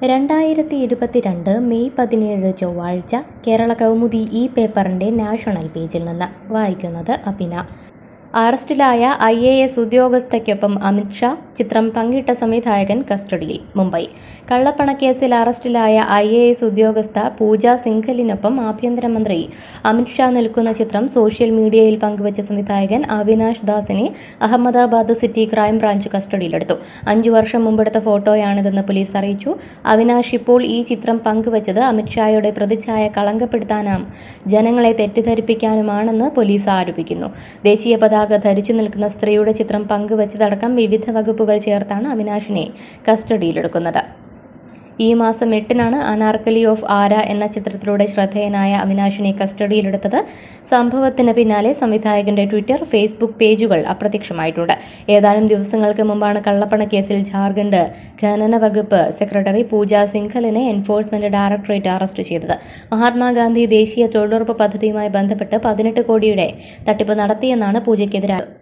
രണ്ടായിരത്തി ഇരുപത്തിരണ്ട് മെയ് പതിനേഴ് ചൊവ്വാഴ്ച കേരള കൗമുദി ഈ പേപ്പറിൻ്റെ നാഷണൽ പേജിൽ നിന്ന് വായിക്കുന്നത് അഭിന അറസ്റ്റിലായ ഐ എ എസ് ഉദ്യോഗസ്ഥയ്ക്കൊപ്പം അമിത്ഷാ ചിത്രം പങ്കിട്ട സംവിധായകൻ കസ്റ്റഡിയിൽ മുംബൈ കള്ളപ്പണക്കേസിൽ അറസ്റ്റിലായ ഐ എ എസ് ഉദ്യോഗസ്ഥ പൂജ സിംഘലിനൊപ്പം ആഭ്യന്തരമന്ത്രി അമിത്ഷാ നിൽക്കുന്ന ചിത്രം സോഷ്യൽ മീഡിയയിൽ പങ്കുവച്ച സംവിധായകൻ അവിനാഷ് ദാസിനെ അഹമ്മദാബാദ് സിറ്റി ക്രൈംബ്രാഞ്ച് കസ്റ്റഡിയിലെടുത്തു അഞ്ചു വർഷം മുമ്പെടുത്ത ഫോട്ടോയാണിതെന്ന് പോലീസ് അറിയിച്ചു അവിനാഷ് ഇപ്പോൾ ഈ ചിത്രം പങ്കുവച്ചത് അമിത്ഷായുടെ പ്രതിച്ഛായ കളങ്കപ്പെടുത്താനും ജനങ്ങളെ തെറ്റിദ്ധരിപ്പിക്കാനുമാണെന്ന് പോലീസ് ആരോപിക്കുന്നു ദേശീയ പതാക ധരിച്ചു നിൽക്കുന്ന സ്ത്രീയുടെ ചിത്രം പങ്കുവച്ചതടക്കം വിവിധ വകുപ്പുകൾ ചേർത്താണ് അവിനാഷിനെ കസ്റ്റഡിയിലെടുക്കുന്നത് ഈ മാസം എട്ടിനാണ് അനാർക്കലി ഓഫ് ആര എന്ന ചിത്രത്തിലൂടെ ശ്രദ്ധേയനായ അവിനാഷിനെ കസ്റ്റഡിയിലെടുത്തത് സംഭവത്തിന് പിന്നാലെ സംവിധായകന്റെ ട്വിറ്റർ ഫേസ്ബുക്ക് പേജുകൾ അപ്രത്യക്ഷമായിട്ടുണ്ട് ഏതാനും ദിവസങ്ങൾക്ക് മുമ്പാണ് കള്ളപ്പണക്കേസിൽ ജാർഖണ്ഡ് ഖനന വകുപ്പ് സെക്രട്ടറി പൂജ സിംഘലിനെ എൻഫോഴ്സ്മെന്റ് ഡയറക്ടറേറ്റ് അറസ്റ്റ് ചെയ്തത് മഹാത്മാഗാന്ധി ദേശീയ തൊഴിലുറപ്പ് പദ്ധതിയുമായി ബന്ധപ്പെട്ട് പതിനെട്ട് കോടിയുടെ തട്ടിപ്പ് നടത്തിയെന്നാണ് പൂജയ്ക്കെതിരായ